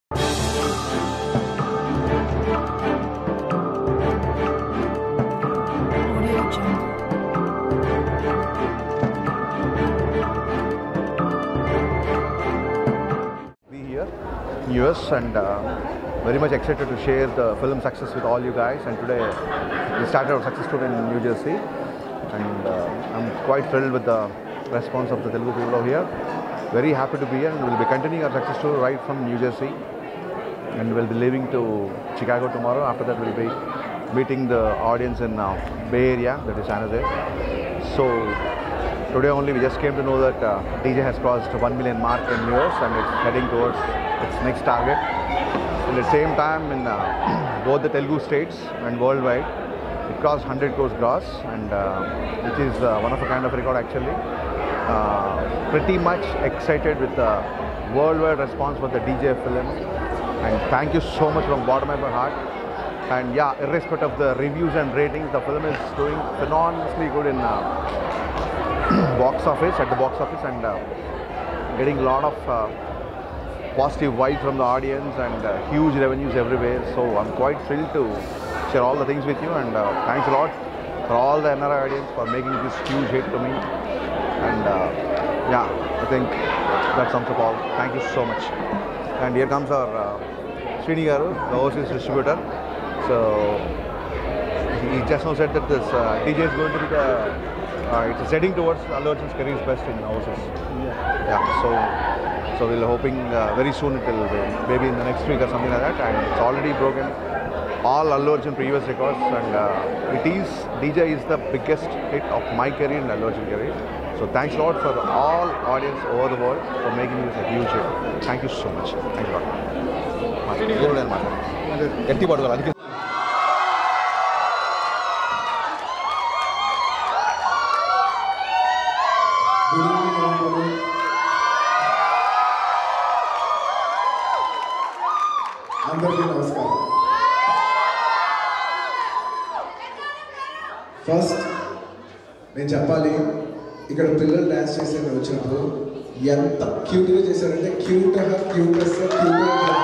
Audio Jungle. be here in US and uh, very much excited to share the film success with all you guys. And today we started our success tour in New Jersey, and uh, I'm quite thrilled with the response of the Telugu people over here. Very happy to be here, and we'll be continuing our success tour right from New Jersey, and we'll be leaving to Chicago tomorrow. After that, we'll be meeting the audience in uh, Bay Area, that is San Jose. So Today only we just came to know that uh, DJ has crossed 1 million mark in US and it's heading towards its next target. At the same time, in uh, both the Telugu states and worldwide, it crossed 100 crores gross, and uh, which is uh, one of a kind of record actually. Uh, pretty much excited with the worldwide response for the DJ film, and thank you so much from bottom of my heart. And yeah, irrespective of the reviews and ratings, the film is doing phenomenally good in. Uh, box office at the box office and uh, getting a lot of uh, positive vibes from the audience and uh, huge revenues everywhere. So I'm quite thrilled to share all the things with you and uh, thanks a lot for all the NRI audience for making this huge hit to me. And uh, yeah, I think that sums up all. Thank you so much. And here comes our uh, Srini Garu, the overseas distributor. So he just now said that this uh, DJ is going to be the uh, it's heading towards Allu Arjun's career's best in overseas. Yeah. Yeah. So so we're hoping uh, very soon it will be maybe in the next week or something like that. And it's already broken all Allu Arjun previous records. And uh, it is DJ is the biggest hit of my career and Allu Arjun career. So thanks a lot for all audience over the world for making this a huge hit. Thank you so much. Thank you a lot. దేవుడు అనమాట గట్టి పడుకోవాలి అందుకే Good evening, everybody. అందరికీ నమస్కారం first నేను చెప్పాలి ఇక్కడ పిల్లలు డ్యాన్స్ చేసే వచ్చినప్పుడు ఎంత క్యూట్గా చేశారంటే క్యూట్ క్యూటెస్ట్ క్యూట్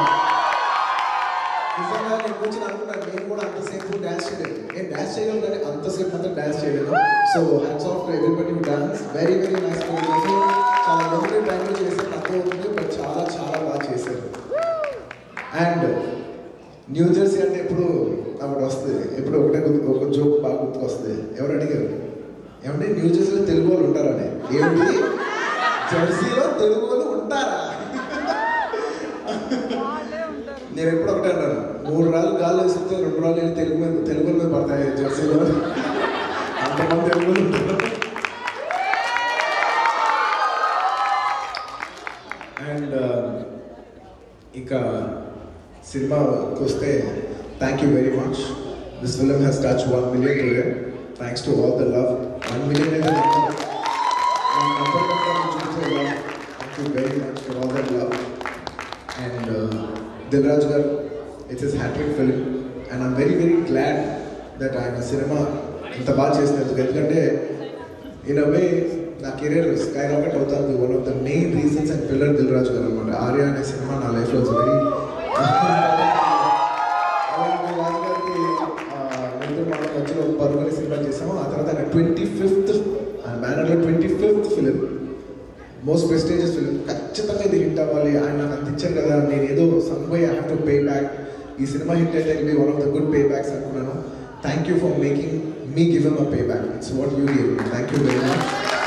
నిజంగా నేను కూర్చొని అనుకున్నాను నేను కూడా అంతసేపు డ్యాన్స్ చేయలేదు నేను డ్యాన్స్ చేయగలను కానీ అంతసేపు మాత్రం డ్యాన్స్ చేయలేదు so hats off everybody dance very very nice చాలా లిమిటెడ్ టైంలో చేసే తక్కువ అవుతుంది బట్ చాలా చాలా బాగా చేశారు అండ్ న్యూ జెర్సీ అంటే ఎప్పుడు అప్పుడు వస్తుంది ఎప్పుడు ఒకటే గుర్తు ఒక జోక్ బాగా గుర్తుకొస్తుంది ఎవరు అడిగారు ఏమంటే న్యూ జెర్సీలో తెలుగు వాళ్ళు ఉంటారని ఏమిటి జెర్సీలో తెలుగు వాళ్ళు ఉంటారా నేను ఎప్పుడు ఒకటే అన్నాను మూడు రాళ్ళు గాలి వేసితే రెండు రాళ్ళు వెళ్ళి తెలుగు మీద తెలుగు మీద పడతాయి జెర్సీలో అంతమంది తెలుగు వాళ్ళు ఉంటారు అండ్ ఇక సినిమాకి వస్తే thank you very much this film has touch one million today thanks to all the love one million అయితే thank you very much for all the love and Dil Raj garu it's is hat trick film and I'm very very glad that ఆయన సినిమా ఇంత బాగా చేసినందుకు ఎందుకంటే in a way నా career sky rocket అవుతుంది one of the main reasons and pillar Dil Raju garu అనమాట ఆర్య అనే సినిమా నా లైఫ్లో వెరీ రాజు గారికి ముందు మన మధ్యలో పరుమని సినిమా చేసాము ఆ తర్వాత ఆయన ట్వంటీ ఫిఫ్త్ ఆయన బ్యానర్లో twenty fifth film most prestigious film ఖచ్చితంగా ఇది హిట్ అవ్వాలి ఆయన నాకు అంత ఇచ్చారు కదా నేను ఏదో some way I have to pay back ఈ సినిమా హిట్ అయితే B one of the good pay backs అనుకున్నాను thank you for making me give M a pay back it's what you give thank you very much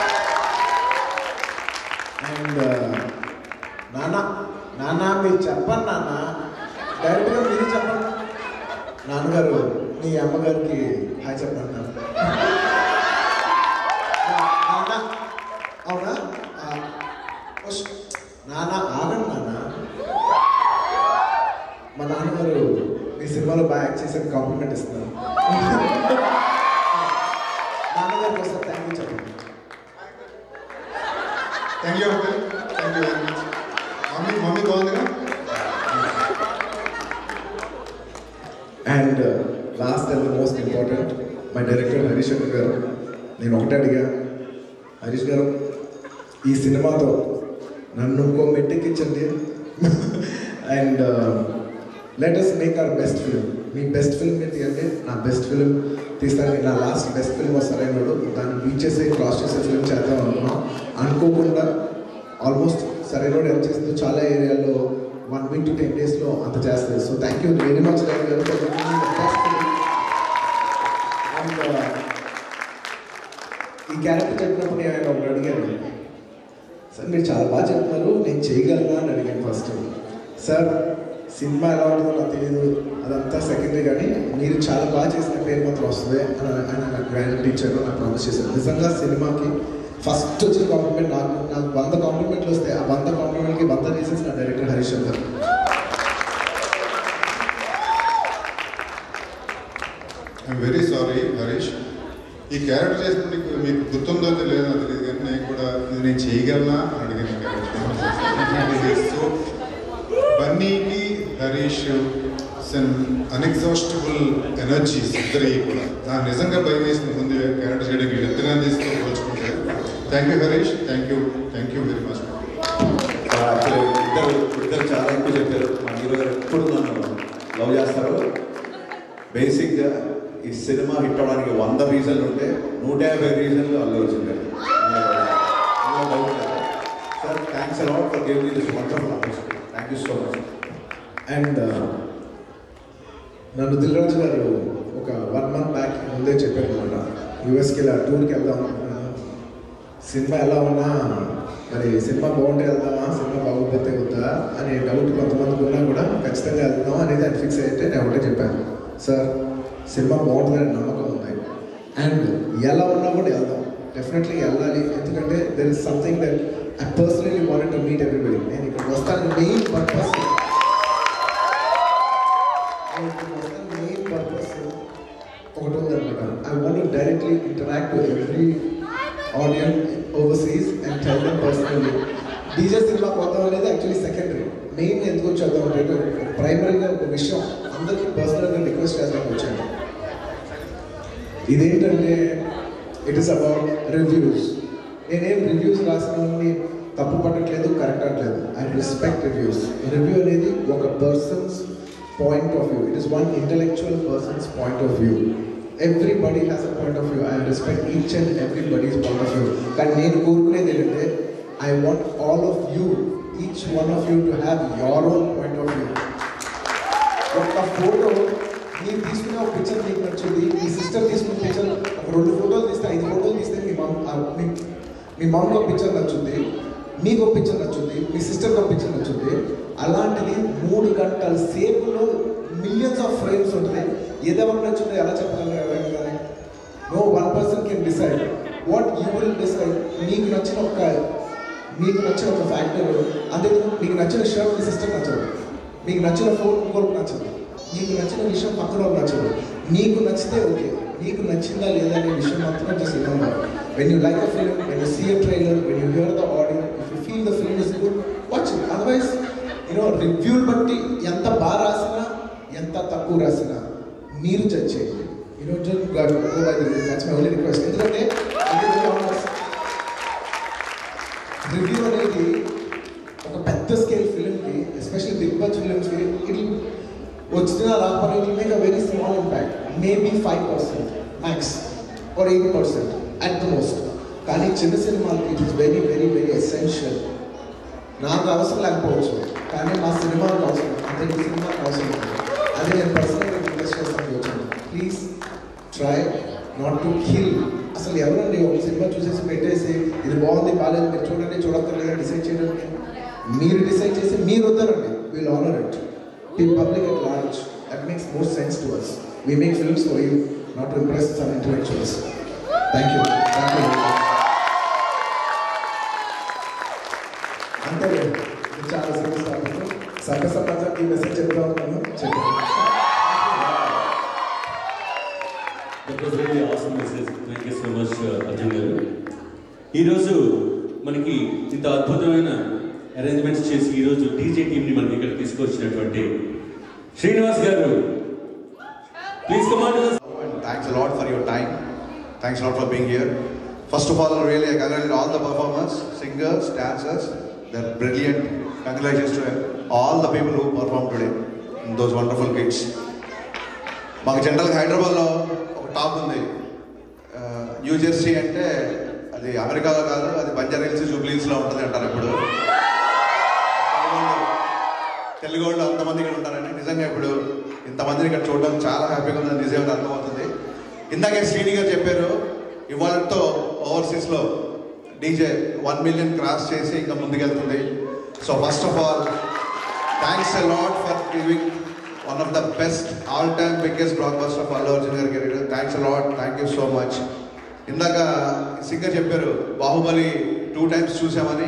and నాన్న నాన్న మీరు చెప్పండి నాన్న డైరెక్ట్గా మీరు చెప్పండి నాన్నగారు మీ అమ్మగారికి హాయ్ చెప్పండి నాన్న నాన్న అవునా ఆ, ఉష్. నాన్న ఆగండి నాన్న మా నాన్నగారు మీ సినిమాలో బాగా యాక్ట్ చేసి కాంప్లిమెంట్ ఇస్తున్నారు నాన్నగారికి ఒకసారి థ్యాంక్ యూ చెప్పండి thank you uncle thank you very much mummy mummy బాగుందిగా and last and the most important my director Harish Shankar garu నేను ఒకటే అడిగా హరీష్ గారు ఈ సినిమాతో నన్ను ఇంకో మెట్టెక్కించండి and let us make our best film మీ బెస్ట్ ఫిల్మ్ ఏంటి అంటే నా బెస్ట్ ఫిలిం తీస్తాను నా లాస్ట్ బెస్ట్ ఫిల్మ్ సరైనడు దాన్ని బీట్ చేసే క్రాస్ చేసే ఫిల్మ్ చేద్దాం అనుకున్నాం అనుకోకుండా ఆల్మోస్ట్ సరైనడు ఎంత చేస్తుందో చాలా ఏరియాలో వన్ వీక్ టు టెన్ డేస్లో అంత చేస్తుంది so thank you very much garu best film and ఈ క్యారెక్టర్ చెప్పినప్పుడు నేను ఆయన ఒకటి అడిగాను సార్ మీరు చాలా బాగా చెప్తున్నారు నేను చేయగలనా అని అడిగాను ఫస్ట్ సార్ సినిమా ఎలా ఉంటుందో నాకు తెలియదు అదంతా సెకండరీ కానీ మీరు చాలా బాగా చేసిన పేరు మాత్రం వస్తుంది అని ఆయన నాకు గ్రాండ్ ఇచ్చారు నాకు ప్రామిస్ చేశారు నిజంగా సినిమాకి ఫస్ట్ వచ్చిన కాంప్లిమెంట్ నాకు నాకు వంద కాంప్లిమెంట్లు వస్తాయి ఆ వంద కాంప్లిమెంట్కి వంద రీజన్స్ నా డైరెక్టర్ హరీష్ గారు ఐఎమ్ వెరీ సారీ హరీష్ ఈ క్యారెక్టర్ చేసినప్పుడు నీకు మీకు గుర్తుందో లేదో నాకు తెలియదు కానీ నేను కూడా ఇది నేను చేయగలనా అని అడిగిన క్యారెక్టర్ సో బన్నీకి హరీష్ అన్ఎగ్జాస్టబుల్ ఎనర్జీస్ ఇద్దరి కూడా నాకు నిజంగా భయం వేసిన ముందు క్యారెక్టర్ చేయడానికి ఎంతగా తీసుకొని పోల్చుకుంటే thank you Harish thank you thank you very much actually ఇద్దరు ఇద్దరు చాలా ఎక్కువ చెప్పారు మా హీరో గారు ఎప్పుడు నన్ను లవ్ చేస్తారు బేసిక్గా ఈ సినిమా హిట్ అవ్వడానికి వంద రీజన్లు ఉంటే నూట యాభై రీజన్లు Allu Arjun garu sir thanks a lot for giving this wonderful opportunity thank you so much and నన్ను దిల్రాజు గారు ఒక వన్ మంత్ బ్యాక్ ముందే చెప్పారు అనమాట యూఎస్కి ఇలా టూర్కి వెళ్దాం అనుకుంటున్నాను సినిమా ఎలా ఉన్నా మరి సినిమా బాగుంటే వెళ్దామా సినిమా బాగోకపోతే వద్దా అనే డౌట్ కొంతమందికి ఉన్నా కూడా ఖచ్చితంగా వెళ్దాం అనేది అది ఫిక్స్ అయితే నేను ఒకటే చెప్పాను సార్ సినిమా బాగుంటుందని నమ్మకం ఉంది అండ్ ఎలా ఉన్నా కూడా వెళ్దాం డెఫినెట్లీ వెళ్ళాలి ఎందుకంటే there is something that I personally wanted to meet everybody నేను ఇక్కడ వస్తాను మెయిన్ పర్పస్ మెయిన్ పర్పస్ ఒకటి ఉందన్నమాట I want directly interact to every audience overseas and tell them personally DJ సినిమా పోతాం అనేది యాక్చువల్లీ సెకండరీ మెయిన్ ఎందుకు వచ్చేద్దాం అంటే ప్రైమరీగా ఒక విషయం అందరికీ పర్సనల్గా రిక్వెస్ట్ చేద్దాం వచ్చాను ఇదేంటంటే ఇట్ ఇస్ అబౌట్ రివ్యూస్ నేనేం రివ్యూస్ రాసినవన్నీ తప్పు పట్టట్లేదు కరెక్ట్ అట్లేదు ఐ రెస్పెక్ట్ రివ్యూస్ రివ్యూ అనేది ఒక person's point of view it is one intellectual person's point of view everybody has a point of view I respect each and everybody's point of view కానీ నేను కోరుకునేది ఏంటంటే I want all of you each one of you to have your own point of view ఒక photo మీరు తీసుకునే ఒక picture మీకు నచ్చింది మీ సిస్టర్ తీసుకున్న పిక్చర్ ఒక రెండు ఫోటోలు తీస్తే ఐదు ఫోటోలు తీస్తే మీ మమ్ ఆ, మీ మీ మమ్మీ ఒక పిక్చర్ నచ్చుంది మీకు ఒక పిక్చర్ నచ్చుంది మీ సిస్టర్కి ఒక పిక్చర్ నచ్చుంది అలాంటిది మూడు గంటల సేపులో మిలియన్స్ ఆఫ్ ఫ్రేమ్స్ ఉంటుంది ఏదెవరికి నచ్చుందో ఎలా చెప్పగలరు ఎవరైనా కానీ no one person can decide what you will decide మీకు నచ్చిన ఒక మీకు నచ్చిన ఒక ఫ్యాక్టర్ అంతే మీకు నచ్చిన షర్ట్ మీ సిస్టర్ నచ్చదు మీకు నచ్చిన ఫోన్ ఇంకొకరికి నచ్చదు మీకు నచ్చిన విషయం పక్కన వాళ్ళకి నచ్చదు నీకు నచ్చితే ఓకే నీకు నచ్చిందా లేదా అనే విషయం మాత్రం just remember when you like a film when you see a trailer when you hear the audio if you feel the film is good watch it otherwise you know రివ్యూలు బట్టి ఎంత బాగా రాసినా ఎంత తక్కువ రాసినా మీరు జడ్జ్ చేయండి you know just go by the that's my only request ఎందుకంటే రివ్యూ అనేది ఒక పెద్ద స్కేల్ ఫిలింకి ఎస్పెషల్లీ బిగ్ బడ్జెట్ ఫిలిమ్స్కి ఇట్ వచ్చిన రాకపోయినా it make a very small impact maybe five percent max or eighty percent at the most కానీ చిన్న సినిమాలకి it is very very very essential నాకు అవసరం లేకపోవచ్చు కానీ మా సినిమాలకు అవసరం అంటే ఈ సినిమాకి అవసరం ఉంది. అది నేను పర్సనల్గా రిక్వెస్ట్ చేస్తాను వచ్చాను please try not to kill అసలు ఎవరండి ఒక సినిమా చూసేసి పెట్టేసి ఇది బాగుంది బాగాలేదు మీరు చూడండి చూడక్కర్లేదా డిసైడ్ చేయడానికి మీరు డిసైడ్ చేసి మీరు వద్దరండి will honour it the public at large that makes more sense to us we make films for you not to impress some intellectuals thank you thank you అంతే ఇది చాలా సీరియస్ టాపిక్ సంఘ సమాజానికి ఈ మెసేజ్ చెప్తా ఉన్నాను చెప్పండి that was really awesome message thank you so much Arjun garu ఈరోజు మనకి ఇంత అద్భుతమైన అరేంజ్మెంట్స్ చేసి ఈరోజు డీజే టీంని మనకి ఇక్కడ తీసుకొచ్చినటువంటి Srinivas garu please command And thanks a lot for your time. Thanks a lot for being here. First of all, really, I congratulate all the performers, singers, dancers. They're brilliant. Congratulations to all the people who perform today those wonderful kids మాకు జనరల్గా హైదరాబాద్లో ఒక top ఉంది new Jersey అంటే అది అమెరికాలో కాదు అది బంజారా హిల్స్ జూబ్లీ హిల్స్లో ఉంటుంది అంటారు ఇప్పుడు తెలుగు వాళ్ళు అంతమంది ఇక్కడ ఉంటారని నిజంగా ఇప్పుడు ఇంతమందిని ఇక్కడ చూడడం చాలా హ్యాపీగా ఉందని నిజంగా అర్థమవుతుంది ఇందాకే శ్రీని గారు చెప్పారు ఇవాళతో ఓవర్సీస్లో డీజే వన్ మిలియన్ క్రాస్ చేసి ఇంకా ముందుకెళ్తుంది so first of all thanks a lot for giving one of the best all time biggest blockbuster of Allu Arjun గారి career thanks a lot thank you so much ఇందాక singer చెప్పారు Baahubali two times చూసామని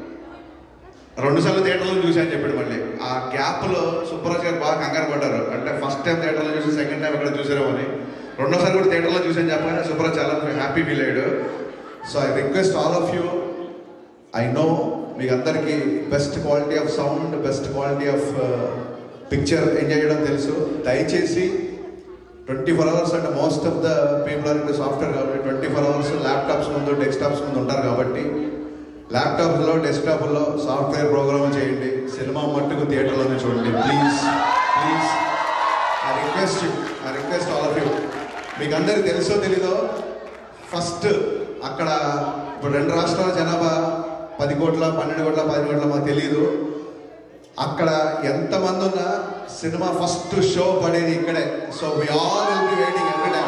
రెండు సార్లు థియేటర్లో చూశాను చెప్పాడు మళ్ళీ ఆ గ్యాప్లో సుబ్బరాజ్ గారు బాగా కంగారు పడ్డారు అంటే ఫస్ట్ టైం థియేటర్లో చూసి సెకండ్ టైం ఇక్కడ చూసారేమో అని రెండోసారి కూడా థియేటర్లో చూసాను చెప్పగానే సుబ్బరాజ్ చాలా హ్యాపీ ఫీల్ అయ్యాడు so I request all of you I know మీకు అందరికీ best quality of sound best quality of picture enjoy చేయడం తెలుసు దయచేసి ట్వంటీ ఫోర్ అవర్స్ అంటే most of the people are in software కాబట్టి ట్వంటీ ఫోర్ అవర్స్ ల్యాప్టాప్స్ ముందు desktops ముందు ఉంటారు కాబట్టి ల్యాప్టాప్లో డెస్క్టాప్లో సాఫ్ట్వేర్ ప్రోగ్రామ్ చేయండి సినిమా మట్టుకు థియేటర్లోనే చూడండి please please I request you I request all of you మీకు అందరికి తెలుసో తెలీదో ఫస్ట్ అక్కడ ఇప్పుడు రెండు రాష్ట్రాల జనాభా పది కోట్ల పన్నెండు కోట్ల పది కోట్ల మాకు తెలియదు అక్కడ ఎంతమంది ఉన్నా సినిమా ఫస్ట్ షో పడేది ఇక్కడే so we all will be waiting every time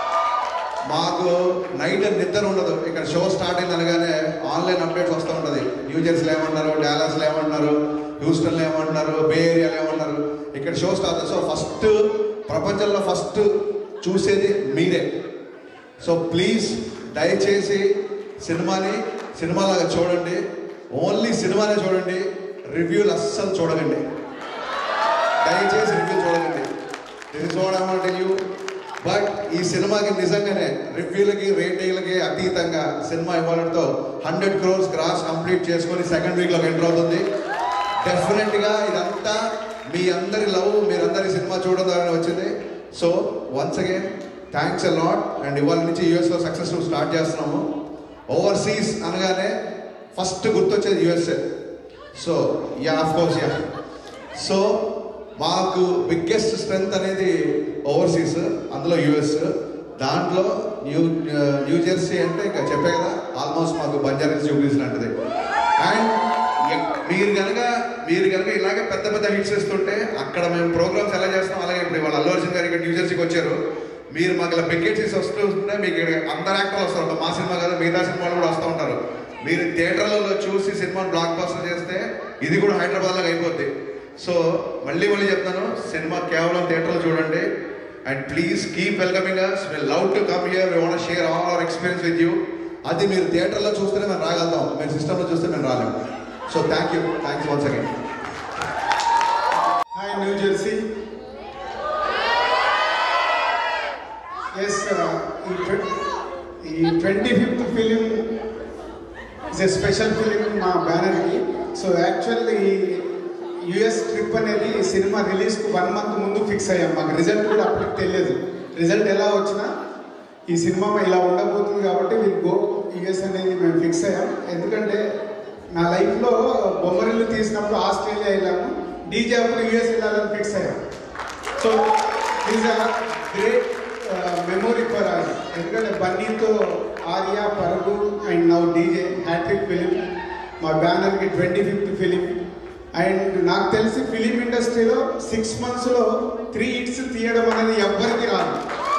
మాకు నైట్ నిద్ర ఉండదు ఇక్కడ షో స్టార్ట్ అయింది అనగానే ఆన్లైన్ అప్డేట్స్ వస్తూ ఉంటుంది న్యూ జెర్సీలో ఏమంటున్నారు డాలస్లో ఏమంటున్నారు హ్యూస్టన్లో ఏమంటున్నారు బే ఏరియాలో ఏమంటున్నారు ఇక్కడ షో స్టార్ట్ సో ఫస్ట్ ప్రపంచంలో ఫస్ట్ చూసేది మీరే సో ప్లీజ్ దయచేసి సినిమాని సినిమాలాగా చూడండి ఓన్లీ సినిమానే చూడండి రివ్యూలు అస్సలు చూడకండి దయచేసి రివ్యూ చూడకండి this is what I want tell you but ఈ సినిమాకి నిజంగానే రివ్యూలకి రేటింగ్లకి అతీతంగా సినిమా ఇవ్వడంతో హండ్రెడ్ క్రోర్స్ క్రాస్ కంప్లీట్ చేసుకొని సెకండ్ వీక్లోకి ఎంటర్ అవుతుంది డెఫినెట్గా ఇదంతా మీ అందరి లవ్ మీరందరి సినిమా చూడడం ద్వారా వచ్చింది so once again thanks a lot and ఇవాళ నుంచి యూఎస్లో సక్సెస్ఫుల్ స్టార్ట్ చేస్తున్నాము ఓవర్సీస్ అనగానే ఫస్ట్ గుర్తొచ్చేది USA so ya of course ya so మాకు బిగ్గెస్ట్ స్ట్రెంగ్త్ అనేది ఓవర్సీస్ అందులో యుఎస్ దాంట్లో న్యూ న్యూ జెర్సీ అంటే ఇంకా చెప్పే కదా ఆల్మోస్ట్ మాకు బంజారా జూబ్లీస్ లాంటిది అండ్ మీరు కనుక మీరు కనుక ఇలాగే పెద్ద పెద్ద హిట్స్ ఇస్తుంటే అక్కడ మేము ప్రోగ్రామ్స్ ఎలా చేస్తాం అలాగే ఇప్పుడు వాళ్ళ అల్లు అర్జున్ గారు ఇక్కడ న్యూ జెర్సీకి వచ్చారు మీరు మాకు ఇలా బిగ్ హిట్స్ వస్తూ ఉంటే మీకు ఇక్కడ అందరు యాక్టర్లు వస్తారు మా సినిమా కాదు మిగతా సినిమాలు కూడా వస్తూ ఉంటారు మీరు థియేటర్లలో చూసి సినిమాని బ్లాక్ బస్టర్ చేస్తే ఇది కూడా హైదరాబాద్లో అయిపోద్ది సో మళ్ళీ మళ్ళీ చెప్తాను సినిమా కేవలం థియేటర్లో చూడండి and please keep welcoming us we love to come here we want share all our experience with you అది మీరు థియేటర్లో చూస్తేనే మేము రాగలుగుతాం మీరు సిస్టంలో చూస్తే మేము రాలేము so thank you thanks once again hi New Jersey yes ఈ ట్వ- ఈ twenty fifth film is a special film మా బ్యానర్కి సో యాక్చువల్లీ యుఎస్ ట్రిప్ అనేది ఈ సినిమా రిలీజ్కి వన్ మంత్ ముందు ఫిక్స్ అయ్యాం మాకు రిజల్ట్ కూడా అప్పటికి తెలియదు రిజల్ట్ ఎలా వచ్చినా ఈ సినిమా ఇలా ఉండబోతుంది కాబట్టి విల్ గో యుఎస్ అనేది మేము ఫిక్స్ అయ్యాం ఎందుకంటే నా లైఫ్లో బొమ్మరిల్లు తీసినప్పుడు ఆస్ట్రేలియా వెళ్ళాము డీజే అప్పుడు యుఎస్ వెళ్ళాలని ఫిక్స్ అయ్యాం so is a great memory for us ఎందుకంటే బన్నీతో Arya Parugu and now DJ hat trick film మా బ్యానర్కి ట్వంటీ ఫిఫ్త్ ఫిలిం అండ్ నాకు తెలిసి ఫిలిం ఇండస్ట్రీలో సిక్స్ మంత్స్లో త్రీ హిట్స్ తీయడం అనేది ఎవ్వరికి రాదు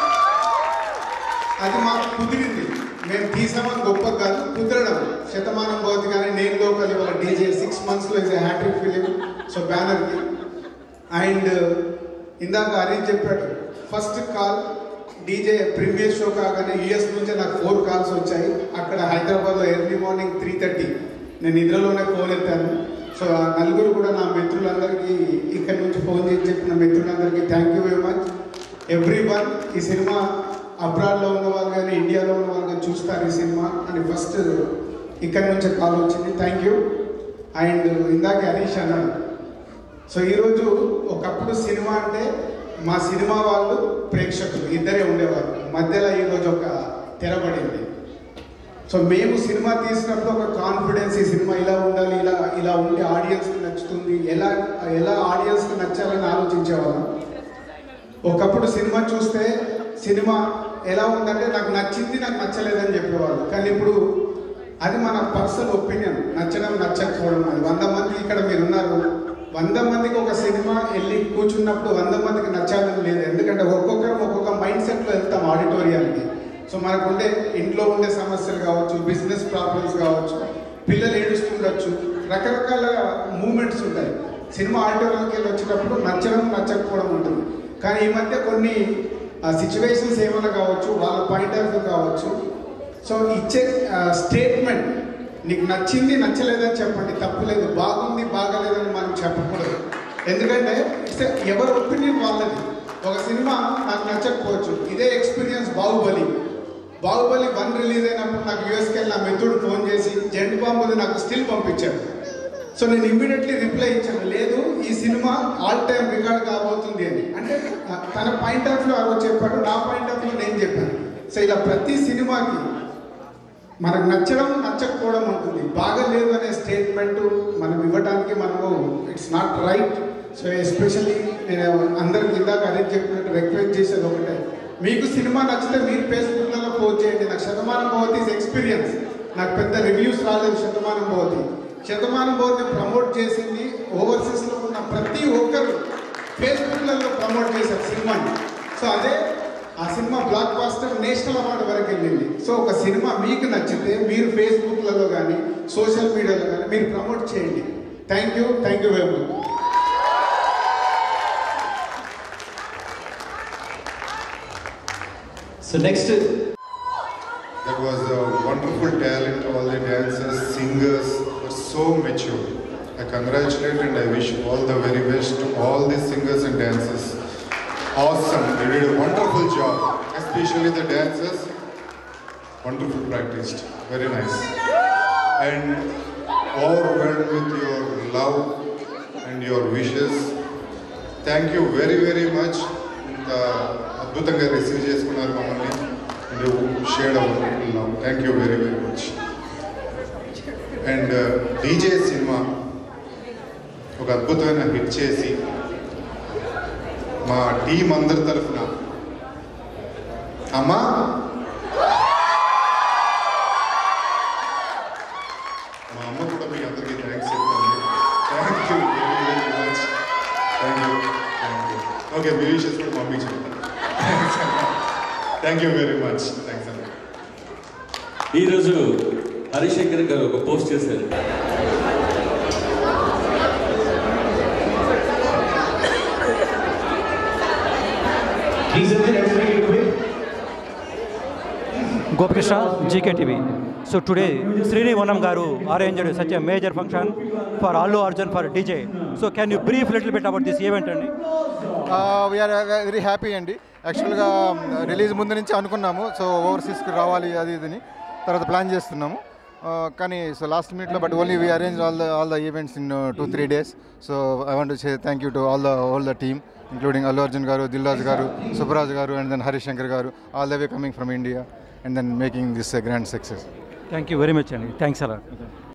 అది మాకు కుదిరింది మేము తీసామని గొప్ప కాదు కుదరడం శతమానం పోతే కానీ నేను లోకల్ ఇవాళ డీజే సిక్స్ మంత్స్లో ఇస్ హ్యాట్రిక్ ఫిలిం సో బ్యానర్కి అండ్ ఇందాక హరీష్ చెప్పాడు first call DJ premiere show కాగానే యుఎస్ నుంచి నాకు ఫోర్ కాల్స్ వచ్చాయి అక్కడ హైదరాబాద్లో ఎర్లీ మార్నింగ్ త్రీ థర్టీ నేను నిద్రలోనే ఫోన్ ఎత్తాను సో ఆ నలుగురు కూడా నా మిత్రులందరికీ ఇక్కడ నుంచి ఫోన్ చేసి చెప్పిన మిత్రులందరికీ thank you very much every one ఈ సినిమా అబ్రాడ్లో ఉన్న వాళ్ళు కానీ ఇండియాలో ఉన్న వాళ్ళు కానీ చూస్తారు ఈ సినిమా అని ఫస్ట్ ఇక్కడ నుంచి కాల్ వచ్చింది థ్యాంక్ యూ అండ్ ఇందాక హరీష్ అన్నాడు సో ఈరోజు ఒకప్పుడు సినిమా అంటే మా సినిమా వాళ్ళు ప్రేక్షకులు ఇద్దరే ఉండేవారు మధ్యలో ఈరోజు ఒక తెరబడింది సో మేము సినిమా తీసినప్పుడు ఒక కాన్ఫిడెన్స్ ఈ సినిమా ఇలా ఉండాలి ఇలా ఇలా ఉంటే ఆడియన్స్కి నచ్చుతుంది ఎలా ఎలా ఆడియన్స్కి నచ్చాలని ఆలోచించేవాళ్ళం ఒకప్పుడు సినిమా చూస్తే సినిమా ఎలా ఉందంటే నాకు నచ్చింది నాకు నచ్చలేదని చెప్పేవాళ్ళు కానీ ఇప్పుడు అది మన పర్సనల్ ఒపీనియన్ నచ్చడం నచ్చకపోవడం అది వంద మంది ఇక్కడ మీరు ఉన్నారు వంద మందికి ఒక సినిమా వెళ్ళి కూర్చున్నప్పుడు వంద మందికి నచ్చాలని లేదు ఎందుకంటే ఒక్కొక్కరు ఒక్కొక్క మైండ్ సెట్లో వెళ్తాం ఆడిటోరియానికి సో మనకు ఉండే ఇంట్లో ఉండే సమస్యలు కావచ్చు బిజినెస్ ప్రాబ్లమ్స్ కావచ్చు పిల్లలు ఏడుస్తుండొచ్చు రకరకాల మూమెంట్స్ ఉంటాయి సినిమా ఆడిటోరియంకి వెళ్ళి వచ్చేటప్పుడు నచ్చడం నచ్చకపోవడం ఉంటుంది కానీ ఈ మధ్య కొన్ని సిచ్యువేషన్స్ ఏమైనా కావచ్చు వాళ్ళ పాయింట్ ఆఫ్ వ్యూ కావచ్చు సో ఇచ్చే స్టేట్మెంట్ నీకు నచ్చింది నచ్చలేదని చెప్పండి తప్పులేదు బాగుంది బాగలేదని మనం చెప్పకూడదు ఎందుకంటే it's a- ఎవరి ఒపీనియన్ వాళ్ళది ఒక సినిమా నాకు నచ్చకపోవచ్చు ఇదే experience Baahubali Baahubali one release అయినప్పుడు నాకు యూఎస్కి వెళ్ళి నా మిత్రుడు ఫోన్ చేసి జెంట్ బాంబుది నాకు స్టిల్ పంపించాడు సో నేను ఇమ్మీడియట్లీ రిప్లై ఇచ్చాను లేదు ఈ సినిమా ఆల్ టైమ్ రికార్డ్ కాబోతుంది అని అంటే ఆ, తన పాయింట్ ఆఫ్ వ్యూ ఆ రోజు చెప్పాడు నా పాయింట్ ఆఫ్ వ్యూ నేను చెప్పాను సో ఇలా ప్రతి సినిమాకి మనకు నచ్చడం నచ్చకపోవడం ఉంటుంది బాగలేదు అనే స్టేట్మెంట్ మనం ఇవ్వడానికి మనము it's not right so especially నేను అందరికి ఇందాక అదే చెప్పినట్టు రిక్వెస్ట్ చేసేది ఒకటే మీకు సినిమా నచ్చితే మీరు ఫేస్బుక్లలో పోస్ట్ చేయండి నాకు శతమానం భవతి ఎక్స్పీరియన్స్ నాకు పెద్ద రివ్యూస్ రాలేదు శతమానం భవతి శతమానం భవతి ప్రమోట్ చేసింది ఓవర్సీస్లో ఉన్న ప్రతి ఒక్కరు ఫేస్బుక్లలో ప్రమోట్ చేశారు సినిమాని సో అదే ఆ సినిమా బ్లాక్ బాస్టర్ నేషనల్ అవార్డు వరకు వెళ్ళింది సో ఒక సినిమా మీకు నచ్చితే మీరు ఫేస్బుక్లలో కానీ సోషల్ మీడియాలో కానీ మీరు ప్రమోట్ చేయండి thank you thank you very much so next That was a wonderful talent. All the dancers, singers were so mature. I congratulate and I wish all the very best to all the singers and dancers. Awesome. They did a wonderful job. Especially the dancers. Wonderful practiced. Very nice. And overwhelmed with your love and your wishes. Thank you very very much ఇంత అద్భుతంగా receive చేసుకున్నారు మమ్మల్ని షేడ్ అవుతున్నాం thank you very very much and DJ సినిమా ఒక అద్భుతమైన hit చేసి మా టీం అందరి తరఫున అమ్మా మా అమ్మ కూడా మీ అందరికీ థ్యాంక్స్ చెప్తాను thank you very very much thank you thank you okay మీ విషెస్ కూడా మమ్మీ చెప్తాను thank you very much thanks అన్న ఈరోజు హరిశంకర్ గారు ఒక పోస్ట్ చేశారు Gopikrishna, GKTV. So today, Srini Vanam Garu arranged such a major function for Allu Arjun for DJ. So can you brief a little bit about this event? Andy? We are very happy అండి యాక్చువల్గా release ముందు నుంచి అనుకున్నాము so ఓవర్సీస్కి రావాలి అది ఇదని తర్వాత plan చేస్తున్నాము Uh, కానీ సో లాస్ట్ మినిట్లో but only we arrange all the all the events in two three days so I want say thank you to all the all the team including Allu Arjun garu Dil Raj garu Subbaraj garu and then Harishankar garu all the way coming from India and then making this grand success Thank you very much, Andy. Thanks a lot.